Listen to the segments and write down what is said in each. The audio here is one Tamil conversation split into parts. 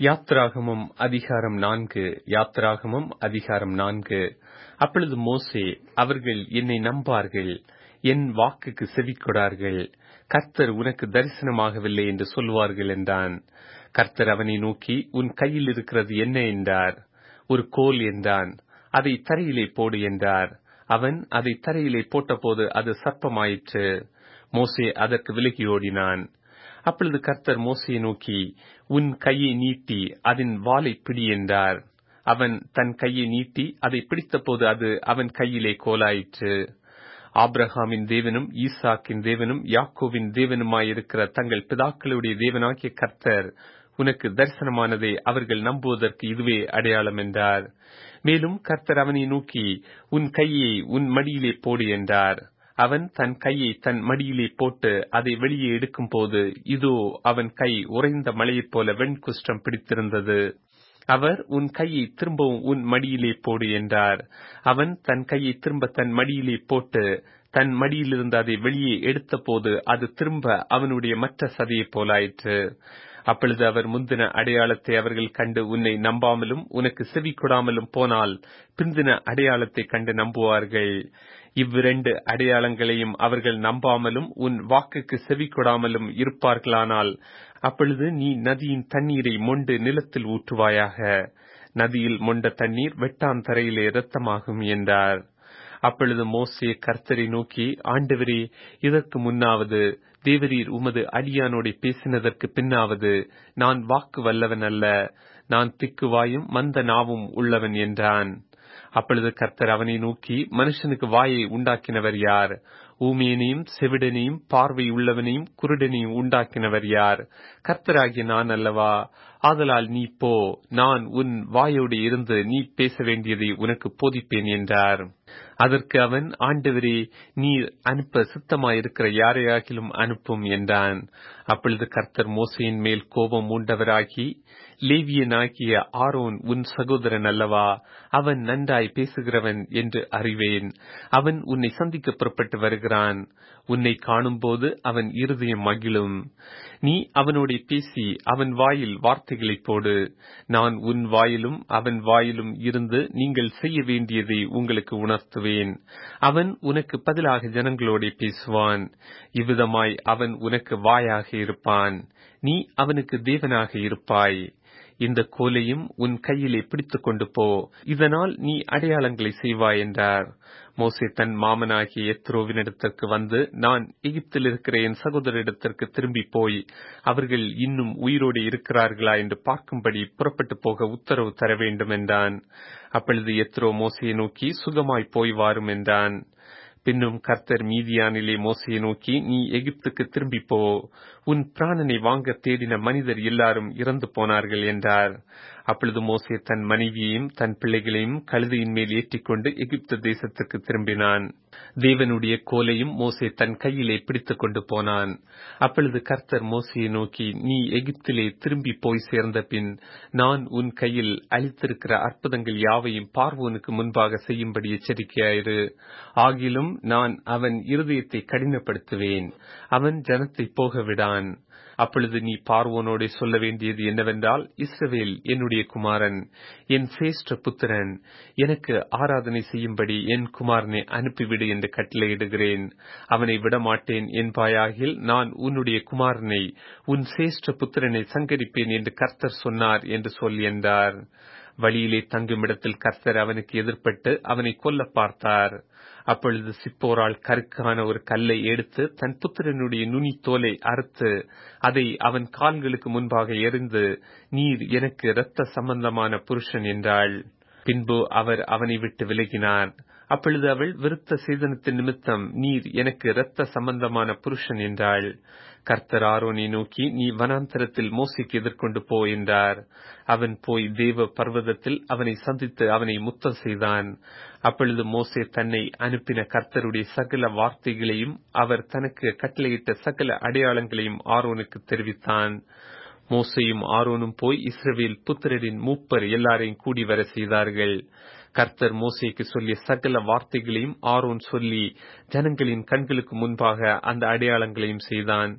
யாத்ராகமம் அதிகாரம் நான்கு யாத்ராகமம் அதிகாரம் நான்கு அப்பொழுது மோசே அவர்கள் என்னை நம்பார்கள் என் வாக்குக்கு செவிக்கொடார்கள் கர்த்தர் உனக்கு தரிசனமாகவில்லை என்று சொல்வார்கள் என்றான் கர்த்தர் அவனை நோக்கி உன் கையில் இருக்கிறது என்ன என்றார் ஒரு கோல் என்றான் அதை தரையிலே போடு என்றார் அவன் அதை தரையிலே போட்டபோது அது சர்ப்பமாயிற்று மோசே அதற்கு விலகி ஓடினான் அப்பொழுது கர்த்தர் மோசையை நோக்கி உன் கையை நீட்டி அதன் வாலை பிடி என்றார் அவன் தன் கையை நீட்டி அதை பிடித்தபோது அது அவன் கையிலே கோலாயிற்று ஆப்ரஹாமின் தேவனும் ஈசாக்கின் தேவனும் யாக்கோவின் தேவனுமாயிருக்கிற தங்கள் பிதாக்களுடைய தேவனாகிய கர்த்தர் உனக்கு தரிசனமானதை அவர்கள் நம்புவதற்கு இதுவே அடையாளம் என்றார் மேலும் கர்த்தர் அவனை நோக்கி உன் கையை உன் மடியிலே போடு என்றார் அவன் தன் கையை தன் மடியிலே போட்டு அதை வெளியே எடுக்கும் போது இதோ அவன் கை உறைந்த மலையைப் போல வெண்குஷ்டம் பிடித்திருந்தது அவர் உன் கையை திரும்பவும் உன் மடியிலே போடு என்றார் அவன் தன் கையை திரும்ப தன் மடியிலே போட்டு தன் மடியிலிருந்து அதை வெளியே எடுத்தபோது அது திரும்ப அவனுடைய மற்ற சதையைப் போலாயிற்று அப்பொழுது அவர் முந்தின அடையாளத்தை அவர்கள் கண்டு உன்னை நம்பாமலும் உனக்கு செவி கொடாமலும் போனால் பிந்தின அடையாளத்தை கண்டு நம்புவார்கள் இவ்விரண்டு அடையாளங்களையும் அவர்கள் நம்பாமலும் உன் வாக்குக்கு செவி கொடாமலும் இருப்பார்களானால் அப்பொழுது நீ நதியின் தண்ணீரை மொண்டு நிலத்தில் ஊற்றுவாயாக நதியில் மொண்ட தண்ணீர் வெட்டான் தரையிலே இரத்தமாகும் என்றார் அப்பொழுது மோசே கர்த்தரை நோக்கி ஆண்டவரே இதற்கு முன்னாவது தேவரீர் உமது அடியானோட பேசினதற்கு பின்னாவது நான் வாக்கு வல்லவன் அல்ல நான் திக்குவாயும் மந்த நாவும் உள்ளவன் என்றான் அப்பொழுது கர்த்தர் அவனை நோக்கி மனுஷனுக்கு வாயை உண்டாக்கினவர் யார் ஊமியனையும் செவிடனையும் பார்வை உள்ளவனையும் குருடனையும் உண்டாக்கினவர் யார் கர்த்தராகிய நான் அல்லவா ஆதலால் நீ போ நான் உன் வாயோடு இருந்து நீ பேச வேண்டியதை உனக்கு போதிப்பேன் என்றார் அதற்கு அவன் ஆண்டவரே நீர் அனுப்ப சித்தமாயிருக்கிற யாரையாகிலும் அனுப்பும் என்றான் அப்பொழுது கர்த்தர் மோசையின் மேல் கோபம் உண்டவராகி லேவியனாகிய ஆரோன் உன் சகோதரன் அல்லவா அவன் நன்றாய் பேசுகிறவன் என்று அறிவேன் அவன் உன்னை சந்திக்க புறப்பட்டு வருகிறான் உன்னை காணும்போது அவன் இருதயம் மகிழும் நீ அவனோட பேசி அவன் வாயில் வார்த்தைகளை போடு நான் உன் வாயிலும் அவன் வாயிலும் இருந்து நீங்கள் செய்ய வேண்டியதை உங்களுக்கு உணர்த்துவேன் அவன் உனக்கு பதிலாக ஜனங்களோட பேசுவான் இவ்விதமாய் அவன் உனக்கு வாயாக இருப்பான் நீ அவனுக்கு தேவனாக இருப்பாய் இந்த கோலையும் உன் கையிலே பிடித்துக் கொண்டு போ இதனால் நீ அடையாளங்களை செய்வாய் என்றார் மோசே தன் மாமனாகிய எத்ரோவினிடத்திற்கு வந்து நான் எகிப்தில் இருக்கிற என் சகோதரிடத்திற்கு திரும்பி போய் அவர்கள் இன்னும் உயிரோடு இருக்கிறார்களா என்று பார்க்கும்படி புறப்பட்டு போக உத்தரவு தர வேண்டும் என்றான் அப்பொழுது எத்ரோ மோசையை நோக்கி சுகமாய் போய் வாரும் என்றான் பின்னும் கர்த்தர் மீதியானிலே மோசையை நோக்கி நீ எகிப்துக்கு திரும்பி போ உன் பிராணனை வாங்க தேடின மனிதர் எல்லாரும் இறந்து போனார்கள் என்றார் அப்பொழுது மோசே தன் மனைவியையும் தன் பிள்ளைகளையும் கழுதையின் மேல் ஏற்றிக்கொண்டு எகிப்து தேசத்துக்கு திரும்பினான் தேவனுடைய கோலையும் மோசே தன் கையிலே பிடித்துக் கொண்டு போனான் அப்பொழுது கர்த்தர் மோசையை நோக்கி நீ எகிப்திலே திரும்பி போய் சேர்ந்த பின் நான் உன் கையில் அளித்திருக்கிற அற்புதங்கள் யாவையும் பார்வோனுக்கு முன்பாக செய்யும்படி எச்சரிக்கையாயிரு ஆகிலும் நான் அவன் இருதயத்தை கடினப்படுத்துவேன் அவன் ஜனத்தை போக விடான் அப்பொழுது நீ பார்வோனோட சொல்ல வேண்டியது என்னவென்றால் இஸ்ரவேல் என்னுடைய குமாரன் என் சேஷ்ட புத்திரன் எனக்கு ஆராதனை செய்யும்படி என் குமாரனை அனுப்பிவிடு என்று கட்டளையிடுகிறேன் அவனை விடமாட்டேன் என்பாயாகில் நான் உன்னுடைய குமாரனை உன் சேஷ்ட புத்திரனை சங்கரிப்பேன் என்று கர்த்தர் சொன்னார் என்று சொல் என்றார் வழியிலே தங்குமிடத்தில் கர்த்தர் அவனுக்கு எதிர்பட்டு அவனை கொல்ல பார்த்தார் அப்பொழுது சிப்போரால் கருக்கான ஒரு கல்லை எடுத்து தன் புத்திரனுடைய நுனி தோலை அறுத்து அதை அவன் கால்களுக்கு முன்பாக எரிந்து நீர் எனக்கு இரத்த சம்பந்தமான புருஷன் என்றாள் பின்பு அவர் அவனை விட்டு விலகினார் அப்பொழுது அவள் விருத்த சேதனத்தின் நிமித்தம் நீர் எனக்கு இரத்த சம்பந்தமான புருஷன் என்றாள் கர்த்தர் ஆரோனை நோக்கி நீ வனாந்தரத்தில் மோசைக்கு எதிர்கொண்டு போ என்றார் அவன் போய் தேவ பர்வதத்தில் அவனை சந்தித்து அவனை முத்தம் செய்தான் அப்பொழுது மோசே தன்னை அனுப்பின கர்த்தருடைய சகல வார்த்தைகளையும் அவர் தனக்கு கட்டளையிட்ட சகல அடையாளங்களையும் ஆரோனுக்கு தெரிவித்தான் மோசையும் ஆரோனும் போய் இஸ்ரவேல் புத்திரரின் மூப்பர் எல்லாரையும் கூடி வர செய்தார்கள் கர்த்தர் மோசேக்கு சொல்லிய சகல வார்த்தைகளையும் ஆரோன் சொல்லி ஜனங்களின் கண்களுக்கு முன்பாக அந்த அடையாளங்களையும் செய்தான்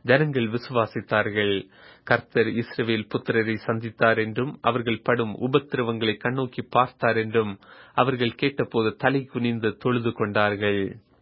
ஜனங்கள் விசுவாசித்தார்கள் கர்த்தர் இஸ்ரவேல் புத்திரரை சந்தித்தார் என்றும் அவர்கள் படும் உபத்திரவங்களை கண்ணோக்கி பார்த்தார் என்றும் அவர்கள் கேட்டபோது தலை குனிந்து தொழுது கொண்டார்கள்